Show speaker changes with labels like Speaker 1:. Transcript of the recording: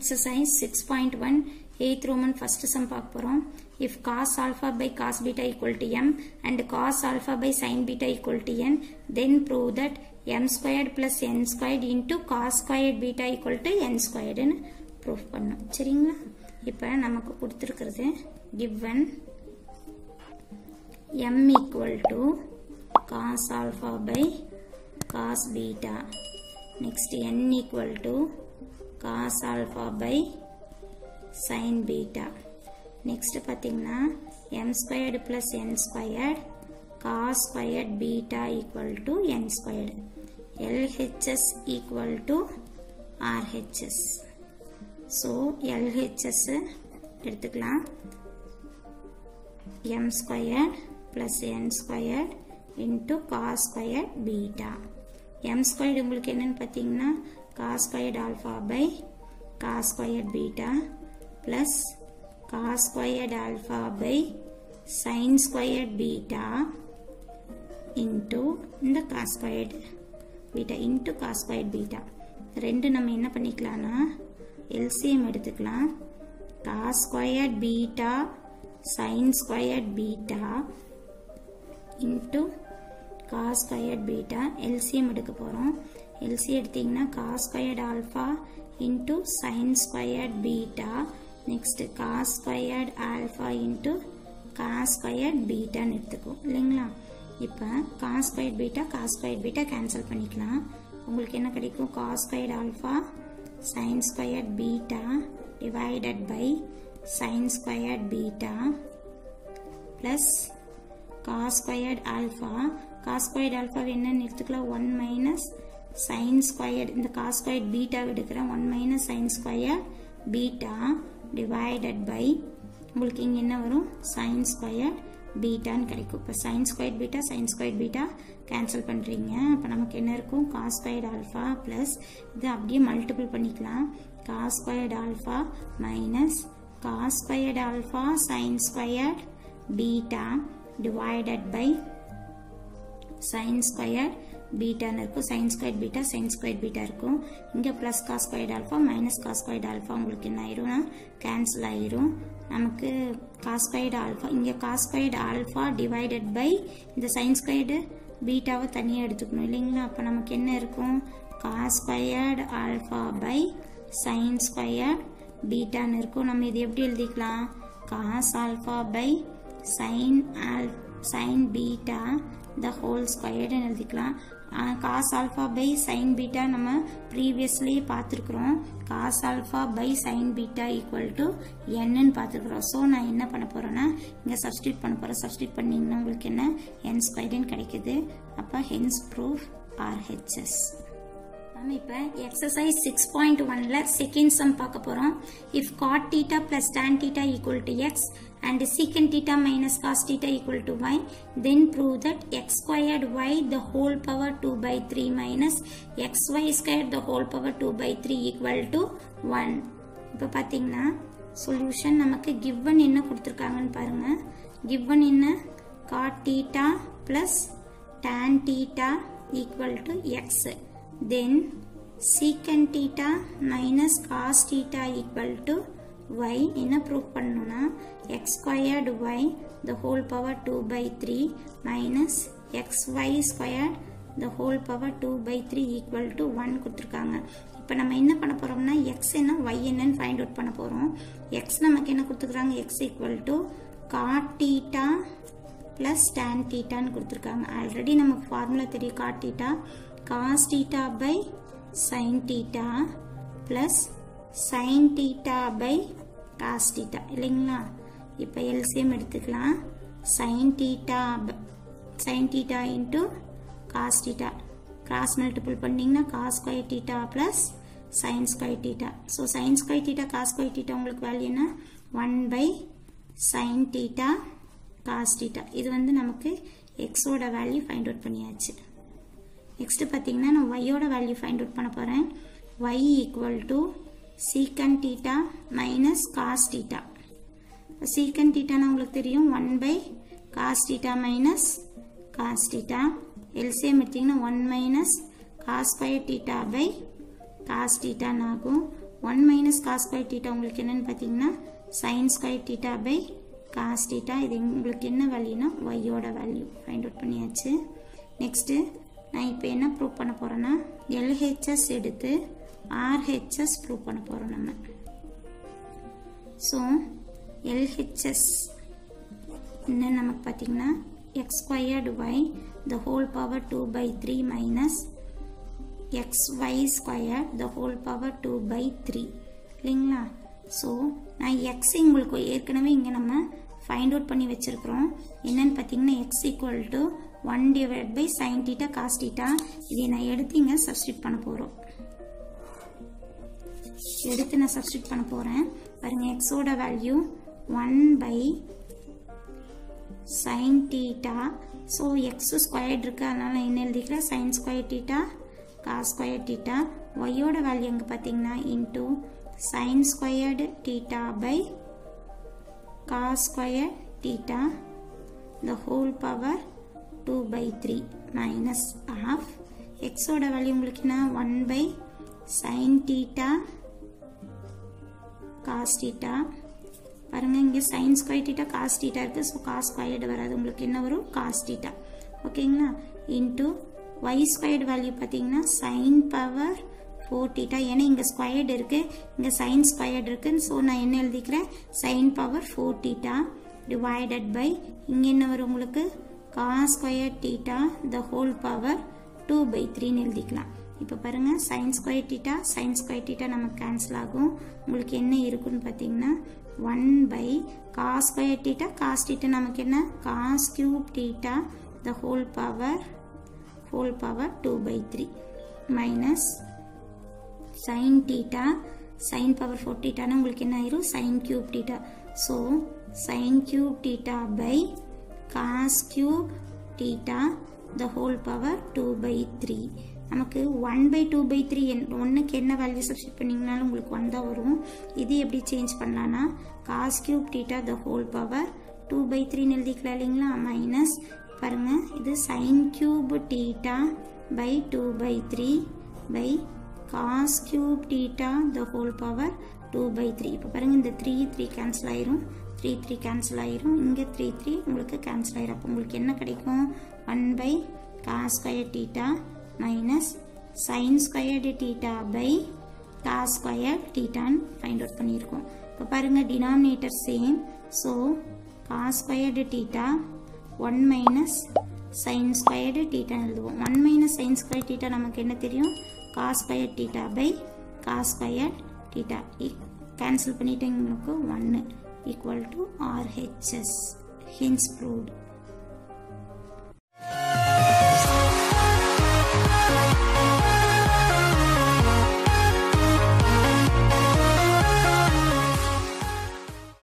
Speaker 1: Exercise 6.1 8th Roman first sum பார்க்க போறோம் if cos alpha by cos beta equal to m and cos alpha by sin beta equal to n then prove that m squared plus n squared into cos squared beta equal to n squared னு proof பண்ணும் சரிங்களா இப்போ நமக்கு கொடுத்துருக்கிறது given m equal to cos alpha by cos beta next n equal to cos alpha by sin beta next பார்த்தீங்கன்னா m squared plus n squared cos squared beta equal to n squared LHS equal to RHS so LHS எடுத்துக்கலாம் m squared plus n squared into cos squared beta m squared உங்களுக்கு என்னன்னு பார்த்தீங்கன்னா cos squared alpha by cos squared beta plus cos squared alpha by sin squared beta into இந்த cos squared beta into cos squared beta ரெண்டு நம்ம என்ன பண்ணிக்கலாம்னா LCM எடுத்துக்கலாம் cos squared beta sin squared beta into cos squared beta LCM எடுக்க போகிறோம் LC எடுத்தீங்கன்னா cos squared alpha into sin squared beta next cos squared alpha into cos squared beta எடுத்துக்கும் இல்லைங்களா இப்போ cos squared beta cos squared beta cancel பண்ணிக்கலாம் உங்களுக்கு என்ன கிடைக்கும் cos squared alpha sin squared beta divided by sin squared beta plus cos squared alpha cos squared alpha என்னன்னு எடுத்துக்கலாம் 1 minus sin squared இந்த cos squared beta எடுக்கிறேன் 1 minus sin squared beta divided by உங்களுக்கு இங்க என்ன வரும் sin squared பீட்டான்னு கிடைக்கும் இப்போ sin squared beta sin squared beta cancel பண்ணுறீங்க அப்போ நமக்கு என்ன இருக்கும் cos squared alpha ப்ளஸ் இது அப்படியே மல்டிபிள் பண்ணிக்கலாம் cos squared alpha minus cos squared alpha sin squared beta divided by sin squared பீட்டான்னு இருக்கும் sin squared beta sin squared beta இருக்கும் இங்கே plus cos squared alpha minus cos squared alpha உங்களுக்கு என்ன ஆயிரும்னா கேன்சல் ஆயிரும் நமக்கு காஸ் ஸ்கொயர்ட் ஆல்ஃபா இங்கே cos squared alpha divided by இந்த sin ஸ்கொயர்டு பீட்டாவை தனியாக எடுத்துக்கணும் இல்லைங்களா அப்போ நமக்கு என்ன இருக்கும் cos squared alpha by sin squared பீட்டான்னு இருக்கும் நம்ம இது எப்படி எழுதிக்கலாம் cos alpha by sin all sin beta the whole ஸ்கொயர்டுன்னு எழுதிக்கலாம் cos alpha by sine beta நம்ம ப்ரீவியஸ்லேயே பார்த்துருக்குறோம் cos alpha by sine beta equal to என்னன்னு பார்த்துருக்குறோம் ஸோ நான் என்ன பண்ண போகிறேன்னா இங்கே சப்ஸ்டியூட் பண்ண போகிறேன் சப்ஸ்டியூட் பண்ணிங்கன்னா உங்களுக்கு என்ன என் ஸ்கொயர்டுன்னு கிடைக்குது அப்போ ஹென்ஸ் ப்ரூஃப் ஆர்ஹெச்எஸ் நம்ம இப்போ எக்ஸசைஸ் சிக்ஸ் பாயிண்ட் ஒன்ல செகண்ட் சம் பார்க்க போகிறோம் if cot theta plus tan theta equal to x and secant theta minus cos theta equal to y then prove that x squared y the whole power 2 by 3 minus xy squared the whole power 2 by 3 equal to 1 இப்போ பார்த்தீங்கன்னா solution நமக்கு given என்ன கொடுத்துருக்காங்கன்னு பாருங்க given என்ன cot theta plus tan theta equal to x then secant theta minus cos theta equal to y என்ன prove பண்ணணும்னா x squared y the whole power 2 by 3 minus xy squared the whole power 2 by 3 equal to 1 கொடுத்துருக்காங்க இப்போ நம்ம என்ன பண்ண போகிறோம்னா x என்ன y என்னன்னு ஃபைண்ட் அவுட் பண்ண போகிறோம் x நமக்கு என்ன கொடுத்துருக்காங்க x equal to cot theta plus tan thetaன்னு கொடுத்துருக்காங்க ஆல்ரெடி நமக்கு ஃபார்முலா தெரியும் cot theta cos theta by sin theta plus sin theta by cos theta இல்லைங்களா இப்போ எல்சிஎம் எடுத்துக்கலாம் sin theta sin theta into cos theta cross multiple பண்ணிங்கன்னா cos square theta plus sin square theta so sin square theta cos square theta உங்களுக்கு value என்ன one by sin theta cos theta இது வந்து நமக்கு எக்ஸோட value find out பண்ணியாச்சு next பார்த்தீங்கன்னா நான் ஒய்யோட வேல்யூ ஃபைண்ட் அவுட் பண்ண போகிறேன் y equal to secant theta minus cos theta secant theta உங்களுக்கு தெரியும் 1 by cos theta minus cos theta LCM எடுத்தீங்கன்னா 1 minus cos square theta by cos theta ஆகும் one minus cos square theta உங்களுக்கு என்னன்னு பார்த்தீங்கன்னா sine square theta by cos theta இது உங்களுக்கு என்ன வேல்யூனா ஒய்யோட வேல்யூ ஃபைண்ட் அவுட் பண்ணியாச்சு நெக்ஸ்ட்டு நான் இப்போ என்ன ப்ரூவ் பண்ண போகிறேன்னா எல்ஹெச்எஸ் எடுத்து ஆர்ஹெச்எஸ் ப்ரூவ் பண்ண போகிறோம் நம்ம ஸோ எல்ஹெச்எஸ் என்ன நமக்கு பார்த்தீங்கன்னா x squared y the whole power two by three minus x y square the whole power two by three இல்லைங்களா ஸோ நான் எக்ஸ் உங்களுக்கு ஏற்கனவே இங்கே நம்ம ஃபைண்ட் அவுட் பண்ணி வச்சுருக்குறோம் என்னன்னு பார்த்தீங்கன்னா x equal to one divide by sine theta cos theta இதை நான் எடுத்து இங்கே சப்ஸ்டியூட் பண்ண போகிறோம் எடுத்து நான் சப்ஸ்டியூட் பண்ண போகிறேன் பாருங்க எக்ஸோட value one by sine theta so x squared இருக்கு அதனால என்ன எழுதிக்கிறேன் sine square theta cos square theta ஒய்யோட வேல்யூ எங்கே பார்த்தீங்கன்னா into sine squared theta by cos square theta the whole power two by three minus of எக்ஸோட value உங்களுக்கு என்ன one by sine theta cos theta பாருங்க இங்கே sine square theta cos theta இருக்குது so cos squared வராது உங்களுக்கு என்ன வரும் காஸ் டீட்டா ஓகேங்களா இன்டூ ஒய் ஸ்கொயர்டு வேல்யூ பார்த்தீங்கன்னா சைன் பவர் ஃபோர் டீட்டா ஏன்னா இங்கே ஸ்கொயர்டு இருக்குது இங்கே சைன் ஸ்கொயர்டு இருக்குன்னு ஸோ நான் என்ன எழுதிக்கிறேன் sine power four theta divided by இங்கே என்ன வரும் உங்களுக்கு cos square theta the whole power two by த்ரீன்னு எழுதிக்கலாம் இப்போ பாருங்க sine square theta sine square theta நமக்கு கேன்சல் ஆகும் உங்களுக்கு என்ன இருக்குன்னு பார்த்தீங்கன்னா one by cos square theta cos theta நமக்கு என்ன cos cube theta the whole power whole power two by three minus sine theta sine power four டீட்டானா உங்களுக்கு என்ன ஆயிரும் sign cube theta so sine cube theta by cos cube theta the whole power two by three நமக்கு one by two by three ஒன்றுக்கு என்ன value substitute பண்ணிங்கனாலும் உங்களுக்கு one தான் வரும் இது எப்படி சேஞ்ச் பண்ணலான்னா cos cube theta the whole power two by த்ரீன்னு எழுதிக்கலாம் இல்லைங்களா மைனஸ் பாருங்கள் இது sine cube theta by two by three by cos cube theta the whole power two by three இப்போ பாருங்கள் இந்த த்ரீ த்ரீ கேன்சல் ஆயிரும் த்ரீ த்ரீ கேன்சல் ஆயிரும் இங்கே த்ரீ த்ரீ உங்களுக்கு கேன்சல் ஆயிரும் அப்போ உங்களுக்கு என்ன கிடைக்கும் one by cos square theta minus sine squared theta by cos square டீட்டான்னு ஃபைண்ட் அவுட் பண்ணியிருக்கோம் இப்போ பாருங்கள் denominator same so cos squared theta one minus sine squared டீட்டான்னு எழுதுவோம் one minus sine square theta நமக்கு என்ன தெரியும் cos square theta by cos square theta cancel பண்ணிட்டீங்களுக்கு ஒன்று equal to RHS hence proved